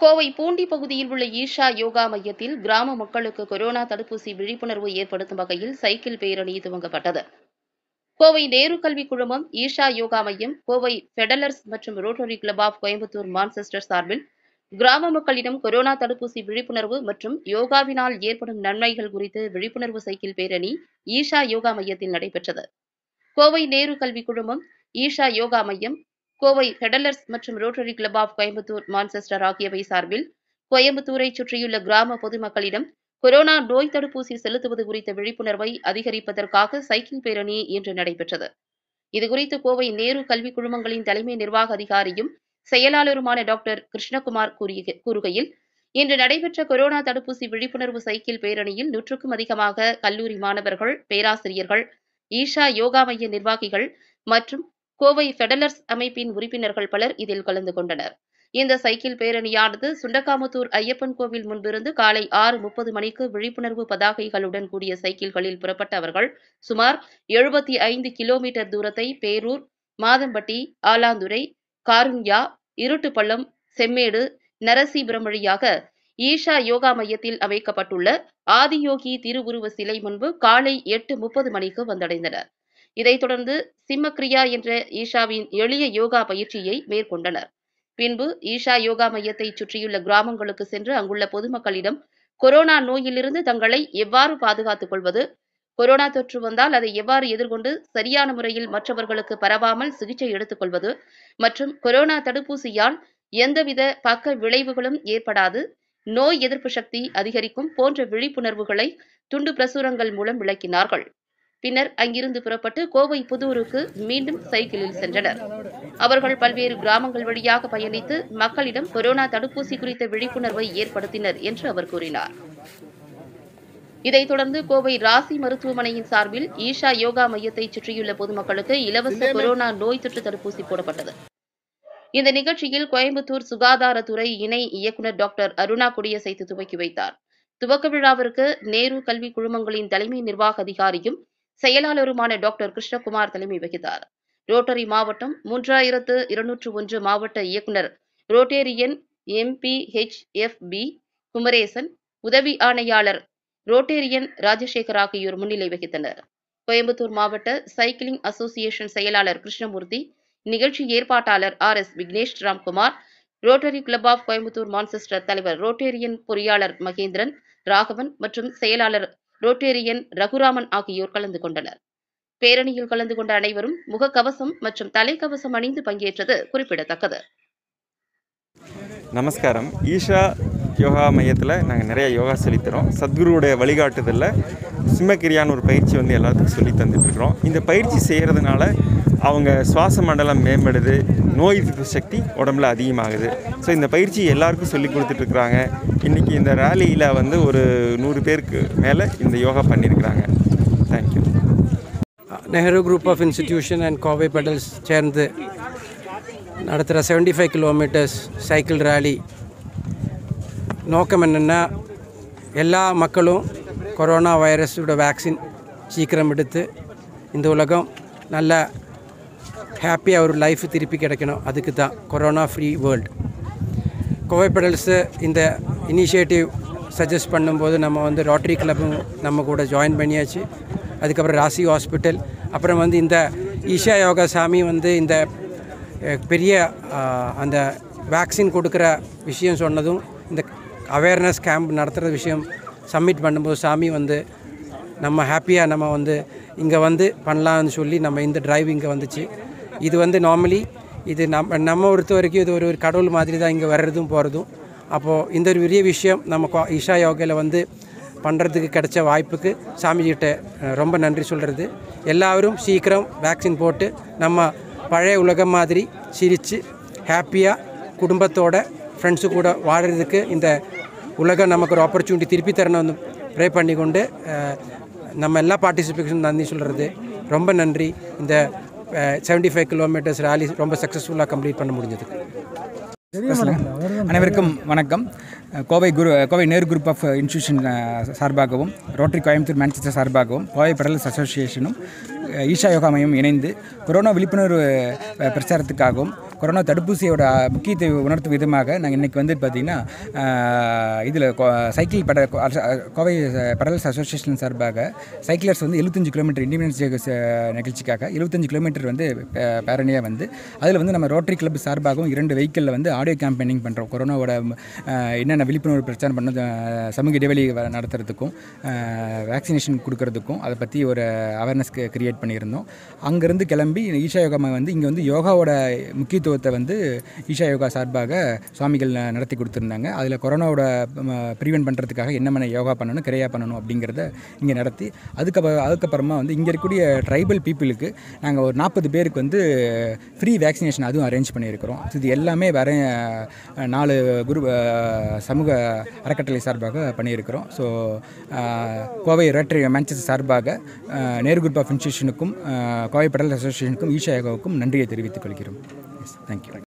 கோவை பூண்டி பகுதியில் உள்ள ஈஷா யோகா மையத்தில் கிராம மக்களுக்கு கொரோனா தடுப்பூசி விழிப்புணர்வு ஏற்படுத்தும் வகையில் சைக்கிள் பேரணி துவங்கப்பட்டது கோவை நேரு கல்விக் குழுமம் ஈஷா யோகா மையம் கோவை ஃபெடலர்ஸ் மற்றும் Rotary Club of Coimbatore Manchester சார்பில் கிராம மக்களிடம் கொரோனா தடுப்பூசி விழிப்புணர்வு மற்றும் யோகாவினால் ஏற்படும் நன்மைகள் குறித்து விழிப்புணர்வு சைக்கிள் பேரணி ஈஷா யோகா மையத்தில் நடைபெற்றது கோவை நேரு கல்விக் குழுமம் ஈஷா யோகா மையம் கோவை ஃபெடலர்ஸ் மற்றும் Rotary Club of Coimbatore Manchester ஆகியவை சார்பில் கோயம்புத்தூரை சுற்றியுள்ள கிராம பொதுமக்களிடம் கொரோனா நோய் தடுப்பூசி செலுத்துவது குறித்த விழிப்புணர்வை அதிகரிப்பதற்காக சைக்கிள் பேரணி இன்று நடைபெற்றது இதுகுறித்து கோவை நேரு கல்விக் குழுமங்களின் தலைமை நிர்வாக அதிகாரியும் செயலாளருமான டாக்டர் கிருஷ்ணகுமார் கூறிய கூறுகையில் இன்று நடைபெற்ற கொரோனா தடுப்பூசி விழிப்புணர்வு சைக்கிள் பேரணியில் நூற்றுக்கும் அதிகமாக கல்லூரி மாணவர்கள் பேராசிரியர்கள் ஈஷா யோகா மைய நிர்வாகிகள் மற்றும் கோவை ஃபெடலர்ஸ் அமைப்பின் உறுப்பினர்கள் பலர் இதில் கலந்து கொண்டனர் இந்த சைக்கிள் பேரணியானது சுண்டக்காமுத்தூர் ஐயப்பன் கோவில் முன்பிருந்து காலை ஆறு முப்பது மணிக்கு விழிப்புணர்வு பதாகைகளுடன் கூடிய சைக்கிள்களில் புறப்பட்ட அவர்கள் சுமார் எழுபத்தி ஐந்து கிலோமீட்டர் தூரத்தை பேரூர் மாதம்பட்டி ஆலாந்துறை காருண்யா இருட்டுப்பள்ளம் செம்மேடு நரசீபுரம் வழியாக ஈஷா யோகா மையத்தில் அமைக்கப்பட்டுள்ள ஆதியோகி திருவுருவ சிலை முன்பு காலை எட்டு முப்பது மணிக்கு வந்தடைந்தனர் இதைத் தொடர்ந்து சிம்மக்ரியா என்ற ஈஷாவின் எளிய யோகா பயிற்சியை மேற்கொண்டனர் பின்பு ஈஷா யோகா மையத்தை சுற்றியுள்ள கிராமங்களுக்கு சென்று அங்குள்ள பொதுமக்களிடம் கொரோனா நோயிலிருந்து தங்களை எவ்வாறு பாதுகாத்துக் கொள்வது கொரோனா தொற்று வந்தால் அதை எவ்வாறு எதிர்கொண்டு சரியான முறையில் மற்றவர்களுக்கு பரவாமல் சிகிச்சை எடுத்துக் கொள்வது மற்றும் கொரோனா தடுப்பூசியால் எந்தவித பக்க விளைவுகளும் ஏற்படாது நோய் எதிர்ப்பு சக்தி அதிகரிக்கும் போன்ற விழிப்புணர்வுகளை துண்டு பிரசுரங்கள் மூலம் விளக்கினார்கள் பின்னர் அங்கிருந்து புறப்பட்டு கோவை புதூருக்கு மீண்டும் சைக்கிளில் சென்றனர் அவர்கள் பல்வேறு கிராமங்கள் வழியாக பயணித்து மக்களிடம் கொரோனா தடுப்பூசி குறித்த விழிப்புணர்வை ஏற்படுத்தினர் என்று அவர் கூறினார் இதைத் தொடர்ந்து கோவை ராசி மருத்துவமனையின் சார்பில் ஈஷா யோகா மையத்தை சுற்றியுள்ள பொதுமக்களுக்கு இலவச கொரோனா நோய் தொற்று தடுப்பூசி போடப்பட்டது இந்த நிகழ்ச்சியில் கோயம்புத்தூர் சுகாதாரத்துறை இணை இயக்குநர் டாக்டர் அருணா கொடியசைத்து துவக்கி வைத்தார் துவக்க விழாவிற்கு நேரு கல்வி குழுமங்களின் தலைமை நிர்வாக அதிகாரியும் செயலாளருமான டாக்டர் கிருஷ்ணகுமார் தலைமை வகித்தார் ரோட்டரி மாவட்டம் மூன்றாயிரத்து இருநூற்று ஒன்று மாவட்ட இயக்குநர் ரோட்டேரியன் எம்பிஹெச்எஃப்பி குமரேசன் உதவி ஆணையாளர் ரோட்டேரியன் ராஜசேகர் ஆகியோர் முன்னிலை வகித்தனர் கோயம்புத்தூர் மாவட்ட சைக்கிளிங் அசோசியேஷன் செயலாளர் கிருஷ்ணமூர்த்தி நிகழ்ச்சி ஏற்பாட்டாளர் R S Vignesh Ramkumar Rotary Club of Coimbatore Manchester தலைவர் ரோட்டேரியன் பொறியாளர் மகேந்திரன் ராகவன் மற்றும் செயலாளர் ரோட்டேரியன் ரகுராமன் ஆகியோர் கலந்து கொண்டனர் பேரணியில் கலந்து கொண்ட அனைவரும் முகக்கவசம் மற்றும் தலைக்கவசம் அணிந்து பங்கேற்றது குறிப்பிடத்தக்கது நமஸ்காரம் ஈஷா யோகா மையத்தில் நாங்கள் நிறைய யோகா சொல்லித்தரோம் சத்குருவுடைய வழிகாட்டுதலில் சிம்மக்கிரியான்னு ஒரு பயிற்சி வந்து எல்லாத்துக்கும் சொல்லி தந்துட்டுருக்குறோம் இந்த பயிற்சி செய்கிறதுனால அவங்க சுவாச மண்டலம் மேம்படுது நோய் எதிர்ப்பு சக்தி உடம்புல அதிகமாகுது ஸோ இந்த பயிற்சி எல்லாருக்கும் சொல்லி கொடுத்துட்ருக்குறாங்க இன்றைக்கி இந்த ரேலியில் வந்து ஒரு நூறு பேருக்கு மேலே இந்த யோகா பண்ணியிருக்கிறாங்க thank you Nehru group of institution and Kovai pedals சேர்ந்து நடத்துகிற seventy five kilometres cycle rally நோக்கம் என்னென்னா எல்லா மக்களும் கொரோனா வைரஸோட வேக்சின் சீக்கிரம் எடுத்து இந்த உலகம் நல்ல ஹாப்பியாக ஒரு லைஃப் திருப்பி கிடைக்கணும் அதுக்கு தான் corona free world Kovai pedals இந்த இனிஷியேட்டிவ் சஜஸ்ட் பண்ணும்போது நம்ம வந்து ரோட்டரி கிளப்பும் நம்ம கூட ஜாயின் பண்ணியாச்சு அதுக்கப்புறம் ராசி ஹாஸ்பிட்டல் அப்புறம் வந்து இந்த ஈஷா யோகா சாமி வந்து இந்த அஹ், பெரிய அஹ், அந்த வேக்சின் கொடுக்குற விஷயம் சொன்னதும் இந்த அவேர்னஸ் கேம்ப் நடத்துகிற விஷயம் சப்மிட் பண்ணும்போது சாமி வந்து நம்ம ஹாப்பியாக நம்ம வந்து இங்கே வந்து பண்ணலாம்னு சொல்லி நம்ம இந்த டிரைவ் இங்கே வந்துச்சு இது வந்து நார்மலி இது நம்ம நம்ம பொறுத்த வரைக்கும் இது ஒரு ஒரு கடவுள் மாதிரி தான் இங்கே வர்றதும் போகிறதும் அப்போது இந்த ஒரு பெரிய விஷயம் நம்ம கோ- ஈஷா யோகையில் வந்து பண்ணுறதுக்கு கிடைச்ச வாய்ப்புக்கு சாமிகிட்ட அஹ், ரொம்ப நன்றி சொல்கிறது எல்லாரும் சீக்கிரம் வேக்சின் போட்டு நம்ம பழைய உலகம் மாதிரி சிரித்து ஹாப்பியாக குடும்பத்தோட ஃப்ரெண்ட்ஸு கூட வாழறதுக்கு இந்த உலகம் நமக்கு ஒரு ஆப்பர்ச்சுனிட்டி திருப்பி தரணும்னு ப்ரே பண்ணிக்கொண்டு அஹ், நம்ம எல்லா பார்ட்டிசிபேஷன் நன்றி சொல்கிறது ரொம்ப நன்றி இந்த செவன்டி ஃபைவ் கிலோமீட்டர்ஸ் ரேலி ரொம்ப சக்ஸஸ்ஃபுல்லாக கம்ப்ளீட் பண்ண முடிஞ்சதுக்கு அனைவருக்கும் வணக்கம் கோவை குரு Kovai Nehru group of institution சார்பாகவும் ரோட்டரி கோயம்புத்தூர் மேன்செஸ்டர் சார்பாகவும் கோவை பெடலர்ஸ் அசோசியேஷனும் அஹ், ஈஷா யோகா மையம் இணைந்து கொரோனா விழிப்புணர்வு அஹ், பிரச்சாரத்துக்காகவும் கொரோனா தடுப்பூசியோட முக்கியத்துவ உணர்த்தும் விதமாக நாங்கள் இன்றைக்கி வந்து பார்த்திங்கன்னா இதில் சைக்கிள் பட கோ- அரச- கோவை பெடல்ஸ் அசோசியேஷன் சார்பாக சைக்கிளர்ஸ் வந்து எழுபத்தஞ்சு கிலோமீட்டர் இண்டிபெண்டன்ஸ் டே ச- நிகழ்ச்சிக்காக எழுபத்தஞ்சு கிலோமீட்டர் வந்து பேரணியாக வந்து அதில் வந்து நம்ம ரோட்டரி கிளப் சார்பாகவும் இரண்டு வெஹிக்கிளில் வந்து ஆடியோ கேம்பெயினிங் பண்ணுறோம் கொரோனாவோட அஹ், என்னென்ன விழிப்புணர்வு பிரச்சாரம் பண்ண அஹ், சமூக இடைவெளி வ- நடத்துறதுக்கும் வேக்சினேஷன் கொடுக்கறதுக்கும் அதை பற்றி ஒரு அவேர்னஸ் கிரியேட் பண்ணியிருந்தோம் அங்கேருந்து கிளம்பி ஈஷா யோகா மையம் வந்து இங்கே வந்து யோகாவோட முக்கியத்துவத்தை வந்து ஈஷா யோகா சார்பாக சுவாமிகள் ந- நடத்தி கொடுத்துருந்தாங்க அதில் கொரோனாவோட ப்ரிவென்ட் பண்ணுறதுக்காக என்னென்ன யோகா பண்ணணும் கிரையா பண்ணணும் அப்படிங்கிறத இங்கே நடத்தி அதுக்கப்புறம் அதுக்கப்புறமா வந்து இங்கே இருக்கக்கூடிய ட்ரைபல் பீப்புளுக்கு நாங்கள் ஒரு நாற்பது பேருக்கு வந்து ஃப்ரீ வேக்சினேஷன் அதுவும் அரேஞ்ச் பண்ணியிருக்கிறோம் இது எல்லாமே வர அஹ், நாலு குரு அஹ், சமூக அறக்கட்டளை சார்பாக பண்ணியிருக்கிறோம் ஸோ கோவை ரோட்டரி மேன்செஸ்டர் சார்பாக அஹ், நேரு குரூப் ஆஃப் இன்ஸ்டியூஷனுக்கும் கோவை பெடல் அசோசியேஷனுக்கும் ஈஷா யோகாவுக்கும் நன்றியை தெரிவித்துக் கொள்கிறோம் எஸ் தேங்க்யூ